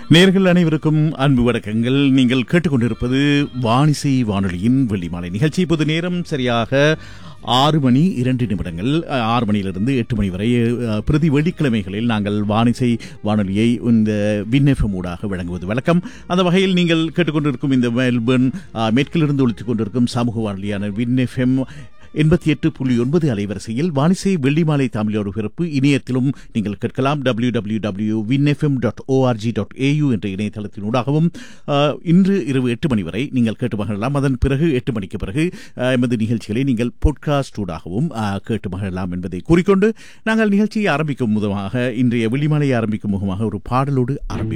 நேர்கள் அனைவருக்கும் அன்பு வணக்கங்கள் நீங்கள் கேட்டுக்கொண்டிருப்பது வானிசை வானொலியின் வெள்ளிமாலை நிகழ்ச்சி இப்போது நேரம் சரியாக ஆறு மணி இரண்டு நிமிடங்கள் அஹ், ஆறு மணியிலிருந்து எட்டு மணி வரை அஹ், பிரதி வெள்ளிக்கிழமைகளில் நாங்கள் வானிசை வானொலியை இந்த விண்ணெஃபம் ஊடாக வழங்குவது வழக்கம் அந்த வகையில் நீங்கள் கேட்டுக்கொண்டிருக்கும் இந்த மெல்பர்ன் அஹ், மேற்கிலிருந்து ஒழித்துக் கொண்டிருக்கும் சமூக வானொலியான விண்ணெஃபம் எண்பத்தி எட்டு புள்ளி ஒன்பது அலைவரிசையில் வானிசை வெள்ளிமாலை தமிழோடு பிறப்பு இணையத்திலும் நீங்கள் கேட்கலாம் W W W Win FM dot O R G dot A U என்ற இணையதளத்தினூடாகவும் ஆஹ், இன்று இரவு எட்டு மணி வரை நீங்கள் கேட்டு மகிழலாம் அதன் பிறகு எட்டு மணிக்கு பிறகு ஆஹ், எமது நிகழ்ச்சிகளை நீங்கள் பாட்காஸ்ட் ஊடாகவும் ஆஹ், கேட்டு மகிழலாம் என்பதை கூறிக்கொண்டு நாங்கள் நிகழ்ச்சியை ஆரம்பிக்கும் முகமாக இன்றைய வெள்ளிமாலையை ஆரம்பிக்கும் முகமாக ஒரு பாடலோடு ஆரம்பிப்போம்